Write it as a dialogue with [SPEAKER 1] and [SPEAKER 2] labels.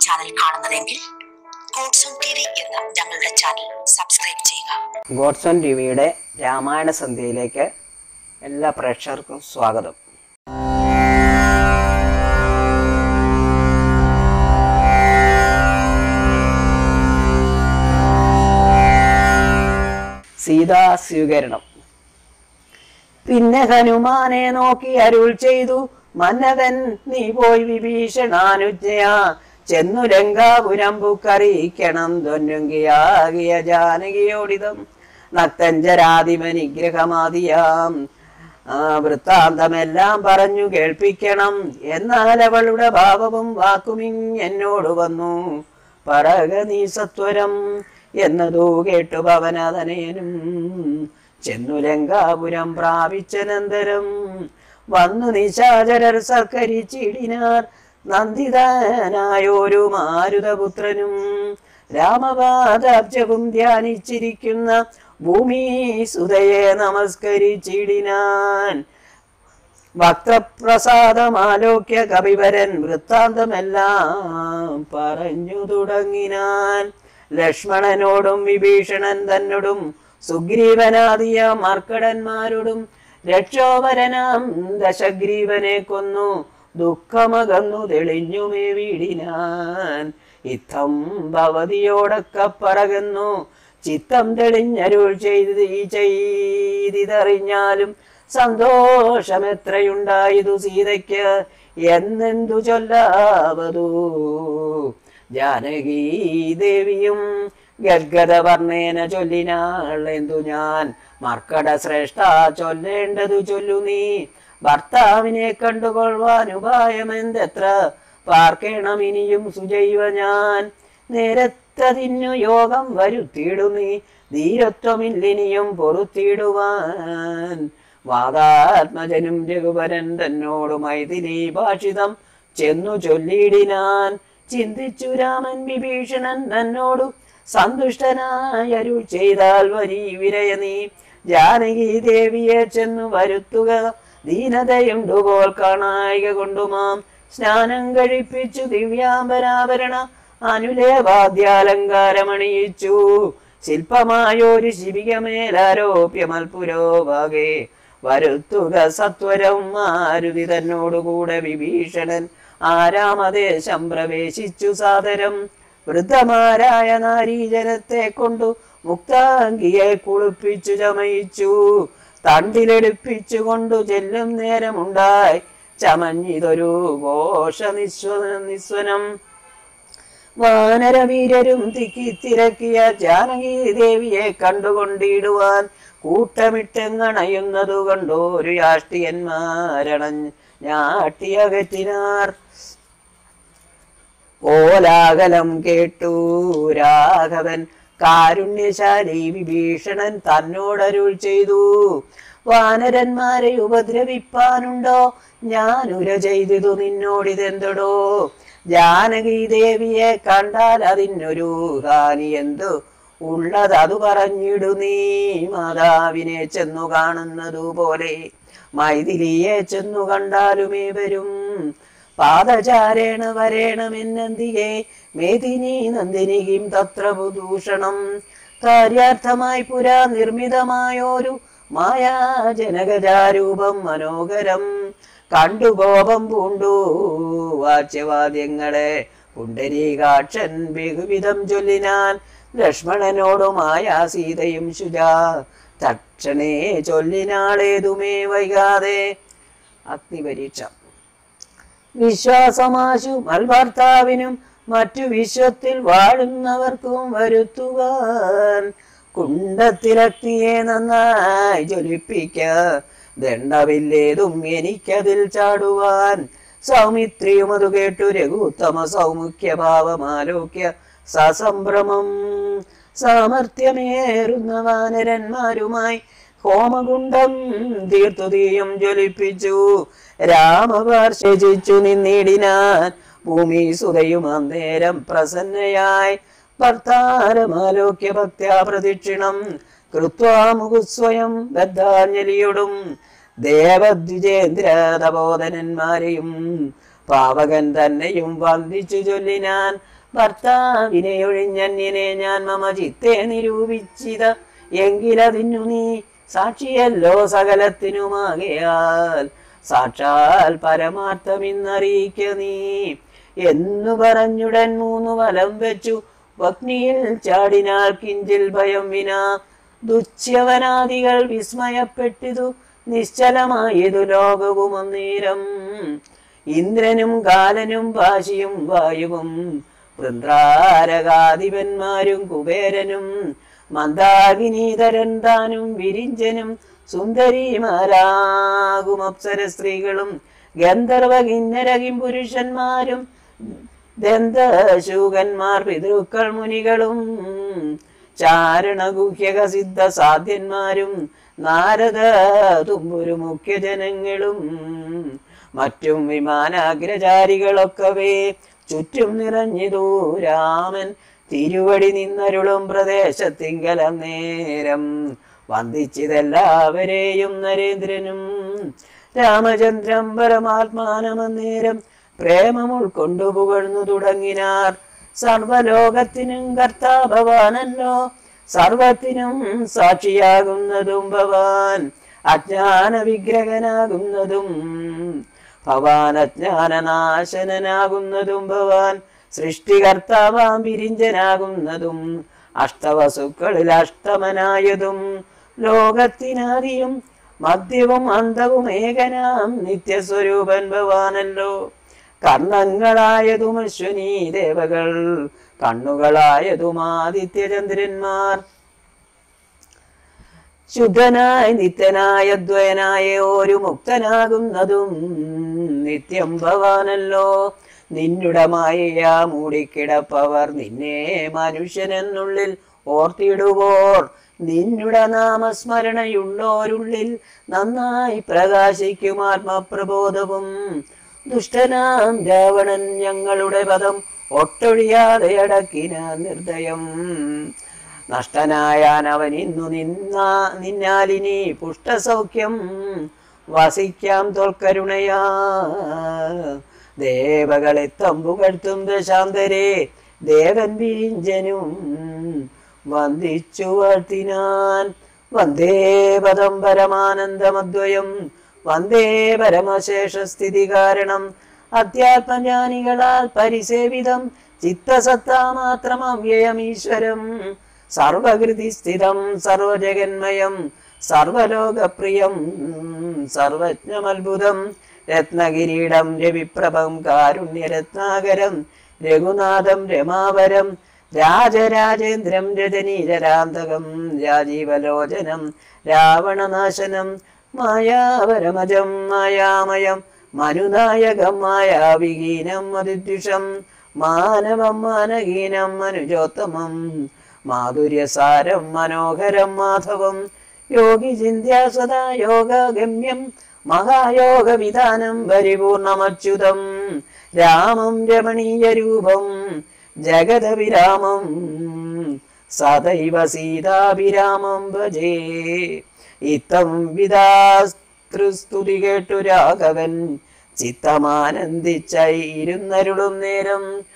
[SPEAKER 1] channel കാണുന്നതെങ്കിൽ God's own T V എന്ന ഞങ്ങളുടെ ചാനൽ സബ്സ്ക്രൈബ് ചെയ്യുക
[SPEAKER 2] ഗോഡ്സൺ ടി വിയുടെ രാമായണ സന്ധ്യയിലേക്ക് എല്ലാ പ്രേക്ഷകർക്കും സ്വാഗതം സീതാ സ്വീകരണം പിന്നെ ഹനുമാനെ നോക്കി അരുൾ ചെയ്തു മന്നവൻ നീ പോയി വിഭീഷണാനുജ്ഞയാ ചെന്നു ലങ്കാപുരം പുക്കറിയിക്കണം തൊന്നുങ്കിയാകിയ ജാനകിയോടിതം നക്തഞ്ചരാധിപനിഗ്രഹമാതിയാം ആ വൃത്താന്തമെല്ലാം പറഞ്ഞു കേൾപ്പിക്കണം എന്നാൽ അവളുടെ ഭാവവും വാക്കുമിങ് എന്നോട് വന്നു പറക നീ സത്വരം എന്നതോ കേട്ടു പവനതനയനും ചെന്നു ലങ്കാപുരം പ്രാപിച്ചനന്തരം വന്നു നിശാചരർ സൽക്കരിച്ചിടിനാർ നന്ദിതനായൊരു മാരുതപുത്രനും രാമപാദാബ്ജവും ധ്യാനിച്ചിരിക്കുന്ന ഭൂമി സുതയെ നമസ്കരിച്ചിടിനാൻ ഭക്തപ്രസാദമാലോക്യ കവിവരൻ വൃത്താന്തമെല്ലാം പറഞ്ഞു തുടങ്ങിനാൻ ലക്ഷ്മണനോടും വിഭീഷണൻ തന്നോടും സുഗ്രീവനാദിയ മർക്കടന്മാരോടും രക്ഷോപരനാം ദശഗ്രീവനെ കൊന്നു ദുഃഖമകന്നു തെളിഞ്ഞുമേ വീടിനാൻ ഇത്തം ഭവതിയോടൊക്കെ പറകുന്നു ചിത്തം തെളിഞ്ഞരുൾ ചെയ്ത് ഈ ചെയ്തിതറിഞ്ഞാലും സന്തോഷമെത്രയുണ്ടായതു സീതയ്ക്ക് എന്നെന്തു ചൊല്ലാവതു ജാനകീ ദേവിയും ഗദ്ഗത വർണ്ണേന ചൊല്ലിനാൾ എന്തു ഞാൻ മർക്കട ശ്രേഷ്ഠ ചൊല്ലേണ്ടതു ചൊല്ലു നീ ഭർത്താവിനെ കണ്ടുകൊള്ളുവാൻ ഉപായമെന്തെത്ര പാർക്കേണം ഇനിയും സുജൈവ ഞാൻ നേരത്തതിന്നു യോഗം വരുത്തിയിടു നീ ധീരത്വമില്ലിനിയും പൊറുത്തിടുവാൻ വാദാത്മജനും രഘുവരൻ തന്നോട് മൈഥിലി ഭാഷിതം ചെന്നു ചൊല്ലിയിടിനാൻ ചിന്തിച്ചു രാമൻ വിഭീഷണൻ തന്നോടു സന്തുഷ്ടനായ അരുൾ ചെയ്താൽ വരി വിരയ നീ ജാനകി ദേവിയെ ചെന്നു വരുത്തുക ദീനതയുണ്ടു പോൽ കാണായിക കൊണ്ടുമാം സ്നാനം കഴിപ്പിച്ചു ദിവ്യാംബരാഭരണ അനുലേവാദ്യാലങ്കാരമണിയിച്ചു ശില്പമായൊരു ശിബികമേലാരോപ്യമൽപുരോഭാഗേ വരുത്തുക സത്വരം മാരുതി തന്നോടുകൂടെ വിഭീഷണൻ ആരാമദേശം പ്രവേശിച്ചു സാദരം വൃദ്ധമാരായ നാരീജനത്തെ കൊണ്ടു മുക്താംഗിയെ കുളിപ്പിച്ചു ചമയിച്ചു തണ്ടിലെടുപ്പിച്ചു കൊണ്ടു ചെല്ലും നേരമുണ്ടായി ചമഞ്ഞിതൊരു ഘോഷ നിസ്വ നിസ്വനം വാനരവീരരും തിക്കി തിരക്കിയ ജാനകി ദേവിയെ കണ്ടുകൊണ്ടിടുവാൻ കൂട്ടമിട്ടെങ്ങണയുന്നതു കണ്ടോരു യാഷ്ടിയന്മാരണ ഞാട്ടിയകറ്റിനാർ കോലാകലം കേട്ടു രാഘവൻ കാരുണ്യശാലി വിഭീഷണൻ തന്നോടരുൾ ചെയ്തു വാനരന്മാരെ ഉപദ്രവിപ്പാനുണ്ടോ ഞാൻ ഉര ചെയ്തിതു നിന്നോടിതെന്തടോ ജാനകി ദേവിയെ കണ്ടാൽ അതിനൊരു ഹാനി എന്തു ഉള്ളത് അത് പറഞ്ഞിടു നീ മാതാവിനെ ചെന്നു കാണുന്നതു പോലെ മൈഥിലിയെ ചെന്നു കണ്ടാലുമേ വരും പാദചാരേണ വരേണമെന്നന്തിയെ മേദിനി നന്ദിനിയും തത്ര ദൂഷണം കാര്യാർത്ഥമായി പുരാ നിർമ്മിതമായോരു മായാജനകജാരൂപം മനോഹരം കണ്ടു കോപം പൂണ്ടു വാച്യവാദ്യങ്ങളെ പുണ്ടരീകാക്ഷൻ ബഹുവിധം ചൊല്ലിനാൻ ലക്ഷ്മണനോടുമായ സീതയും ശുചാ തക്ഷണേ ചൊല്ലിനാളേതുമേ വൈകാതെ അഗ്നിപരീക്ഷ വിശ്വാസമാശു മൽഭർത്താവിനും മറ്റു വിശ്വത്തിൽ വാഴുന്നവർക്കും വരുത്തുവാൻ കുണ്ടത്തിലഗ്നിയെ നന്നായി ജ്വലിപ്പിക്ക ദണ്ഡവില്ലേതും എനിക്കതിൽ ചാടുവാൻ സൗമിത്രിയും അത് കേട്ടു രഘുത്തമ സൗമുഖ്യ ഭാവമാലോക്യ സസംഭ്രമം സാമർഥ്യമേറുന്ന വാനരന്മാരുമായി ഹോമകുണ്ടം തീർത്തു തീയും ജ്വലിപ്പിച്ചു രാമപാർശ്വസിച്ചു നിന്നിടിനാൻ ഭൂമി സുതയും അന്നേരം പ്രസന്നയായി ഭർത്താരമാലോക്യ ഭക്ത്യാ പ്രദക്ഷിണം കൃത്വാ മുഖുസ്വയം ബദ്ധാഞ്ജലിയൊടും ദേവദ്വിജേന്ദ്ര തപോധനന്മാരെയും പാവകൻ തന്നെയും വന്ദിച്ചു ചൊല്ലിനാൻ ഭർത്താവിനെ ഒഴിഞ്ഞന്യനെ ഞാൻ മമ ചിത്തെ നിരൂപിച്ചിത എങ്കിലതിന്നു നീ സാക്ഷിയല്ലോ സകലത്തിനുമാകയാൽ സാക്ഷാൽ പരമാർത്ഥമിന്നറിയിക്ക നീ എന്നു പറഞ്ഞുടൻ മൂന്നു വലം വെച്ചു അഗ്നിയിൽ ചാടിനാൽ കിഞ്ചിൽ ഭയം വിനാ ദുച്യവനാദികൾ വിസ്മയപ്പെട്ടിതു നിശ്ചലമായതു ലോകവും അന്നേരം ഇന്ദ്രനും കാലനും പാശിയും വായുവും വൃന്ദാരകാധിപന്മാരും കുബേരനും മന്ദാകിനീതരൻ താനും വിരിഞ്ചനും സുന്ദരിമാരാകും അപ്സര സ്ത്രീകളും ഗന്ധർവ കിന്നരകിം പുരുഷന്മാരും ദന്തശൂകന്മാർ പിതൃക്കൾ മുനികളും ചാരണഗുഹ്യക സിദ്ധ സാധ്യന്മാരും നാരദ തുമ്പുരു മുഖ്യജനങ്ങളും മറ്റും വിമാനാഗ്രചാരികളൊക്കവേ ചുറ്റും നിറഞ്ഞിതൂ രാമൻ തിരുവടി നിന്നരുളും പ്രദേശത്തിങ്കലം നേരം വന്ദിച്ചിതെല്ലാവരെയും നരേന്ദ്രനും രാമചന്ദ്രം പരമാത്മാനമന്നേരം പ്രേമം ഉൾക്കൊണ്ടു പുകഴ്ന്നു തുടങ്ങിനാർ സർവലോകത്തിനും കർത്താഭവാനല്ലോ സർവത്തിനും സാക്ഷിയാകുന്നതും ഭവാൻ അജ്ഞാന വിഗ്രഹനാകുന്നതും ഭവാൻ അജ്ഞാനനാശനനാകുന്നതും ഭവാൻ സൃഷ്ടികർത്താവാം വിരിഞ്ചനാകുന്നതും അഷ്ടവസുക്കളിൽ അഷ്ടമനായതും ലോകത്തിനാദിയും മദ്യവും അന്തവും ഏകനാം നിത്യസ്വരൂപൻ ഭവാനല്ലോ കർണങ്ങളായതും അശ്വനീ ദേവകൾ കണ്ണുകളായതും ആദിത്യചന്ദ്രന്മാർ ശുദ്ധനായ നിത്യനായ ദ്വയനായ ഒരു മുക്തനാകുന്നതും നിത്യം ഭവാനല്ലോ നിന്നുടെ മായ മൂടിക്കിടപ്പവർ നിന്നെ മനുഷ്യനെന്നുള്ളിൽ ഓർത്തിടുവോർ നിന്നുടെ നാമസ്മരണയുള്ളോരുള്ളിൽ നന്നായി പ്രകാശിക്കും ആത്മപ്രബോധവും ദുഷ്ടനാം രാവണൻ ഞങ്ങളുടെ പദം ഒട്ടൊഴിയാതെ അടക്കിന നിർദ്ദയം നഷ്ടനായാൻ അവൻ ഇന്നു നിന്നാ നിന്നാലിനി പുഷ്ടസൗഖ്യം വസിക്കാം തോൽക്കരുണയാ ദേവകളെ തമ്പുകഴ്ത്തും ദശാന്തരെ ദേവൻ വീഞ്ചനും വന്ദിച്ചു വാഴ്ത്തിനാൻ വന്ദേ പദം പരമാനന്ദമദ്വയം വന്ദേ പരമശേഷസ്ഥിതി കാരണം അധ്യാത്മജ്ഞാനികളാൽ പരിസേവിതം ചിത്തസത്താ മാത്രം അവ്യയം ഈശ്വരം സർവകൃതി സ്ഥിതം സർവജഗന്മയം സർവലോകപ്രിയം സർവജ്ഞമത്ഭുതം രത്നകിരീടം രവിപ്രഭം കാരുണ്യരത്നാകരം രഘുനാഥം രമാവരം രാജരാജേന്ദ്രം രജനീജരാന്തകം രാജീവലോചനം രാവണനാശനം മായാപരമജം മായാമയം മനുനായകം മായാവിഹീനം മതിദ്വിഷം മാനവം മാനഹീനം മനുജോത്തമം മാധുര്യസാരം മനോഹരം മാധവം യോഗി ചിന്ത്യാ സദാ യോഗഗമ്യം മഹായോഗ വിധാനം പരിപൂർണമച്യുതം രാമം രമണീയരൂപം ജഗദവിരാമം സദൈവ സീതാഭിരാമം ഭജേ ഇത്തം വിധാസ്തൃസ്തുതി കേട്ടു രാഘവൻ ചിത്തമാനന്ദിച്ചായി ഇരുന്നരുളും നേരം